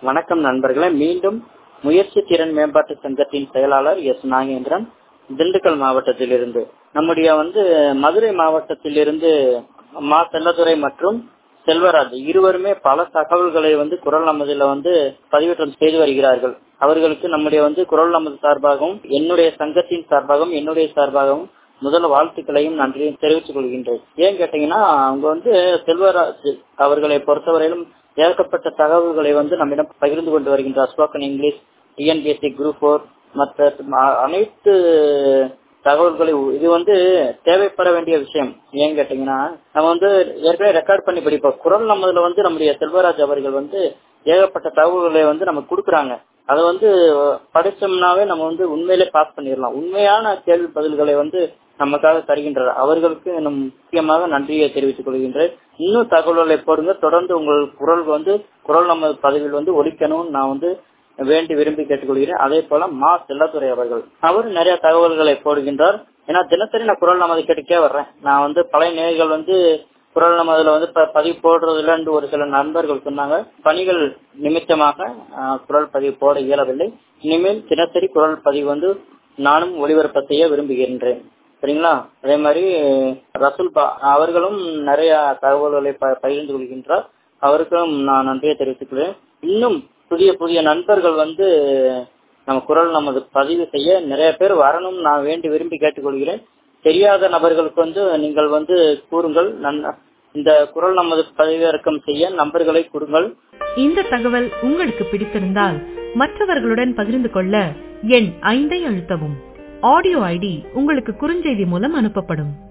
வணக்கம் நண்பர்களே மீண்டும் முயற்சி திறன் மேம்பாட்டு சங்கத்தின் செயலாளர் எஸ் நாகேந்திரன் திண்டுக்கல் மாவட்டத்திலிருந்து நம்முடைய வந்து மதுரை மாவட்டத்திலிருந்து மா செல்லதுரை மற்றும் செல்வராஜ் இருவருமே பல தகவல்களை வந்து குரல் நமதுல வந்து பதிவேற்றம் செய்து வருகிறார்கள் அவர்களுக்கு நம்முடைய வந்து குரல் நமது சார்பாகவும் என்னுடைய சங்கத்தின் சார்பாகவும் என்னுடைய சார்பாகவும் முதல் வாழ்த்துக்களையும் நன்றியும் தெரிவித்துக் கொள்கின்றேன் ஏன் கேட்டீங்கன்னா அவங்க வந்து செல்வராஜ் அவர்களை பொறுத்தவரையிலும் ஏற்கப்பட்ட தகவல்களை வந்து நம்மிடம் பகிர்ந்து கொண்டு வருகின்றார் spoken English TNPSC group four மற்ற அனைத்து தகவல்களை இது வந்து தேவைப்பட வேண்டிய விஷயம் ஏன் கேட்டீங்கன்னா நம்ம வந்து ஏற்கனவே ரெக்கார்ட் பண்ணி படிப்போம் குரல் நம்மதுல வந்து நம்முடைய செல்வராஜ் அவர்கள் வந்து ஏகப்பட்ட தகவல்களை வந்து நமக்கு கொடுக்குறாங்க அதை வந்து படிச்சோம்னாவே நம்ம வந்து உண்மையிலே பாஸ் பண்ணிடலாம் உண்மையான கேள்வி பதில்களை வந்து நமக்காக தருகின்றார் அவர்களுக்கு நம் முக்கியமாக நன்றியை தெரிவித்துக் கொள்கின்றேன் இன்னும் தகவல்களை போடுங்க தொடர்ந்து உங்கள் குரல் வந்து குரல் நம்ம பதிவில் வந்து ஒழிக்கணும் நான் வந்து வேண்டி விரும்பி கேட்டுக்கொள்கிறேன் அதே போல மா செல்லத்துறை அவர்கள் அவர் நிறைய தகவல்களை போடுகின்றார் ஏன்னா தினசரி நான் குரல் நமது கேட்டுக்கே வர்றேன் நான் வந்து பழைய நேர்கள் வந்து குரல் நமதுல வந்து பதிவு போடுறதுல ஒரு சில நண்பர்கள் சொன்னாங்க பணிகள் நிமித்தமாக குரல் பதிவு போட இயலவில்லை இனிமேல் தினசரி குரல் பதிவு வந்து நானும் ஒளிபரப்ப செய்ய விரும்புகின்றேன் சரிங்களா அதே மாதிரி ரசூல் பா அவர்களும் நிறைய தகவல்களை பகிர்ந்து கொள்கின்றார் அவருக்கும் நான் நன்றியை தெரிவித்துக்கிறேன் இன்னும் புதிய புதிய நண்பர்கள் வந்து நம்ம குரல் நமது பதிவு செய்ய நிறைய பேர் வரணும் நான் வேண்டி விரும்பி கேட்டுக்கொள்கிறேன் தெரியாத நபர்களுக்கு வந்து நீங்கள் வந்து கூறுங்கள் இந்த குரல் நமது பதிவிறக்கம் செய்ய நம்பர்களை கொடுங்கள் இந்த தகவல் உங்களுக்கு பிடித்திருந்தால் மற்றவர்களுடன் பகிர்ந்து கொள்ள எண் ஐந்தை அழுத்தவும் ஆடியோ ஐடி உங்களுக்கு குறுஞ்செய்தி மூலம் அனுப்பப்படும்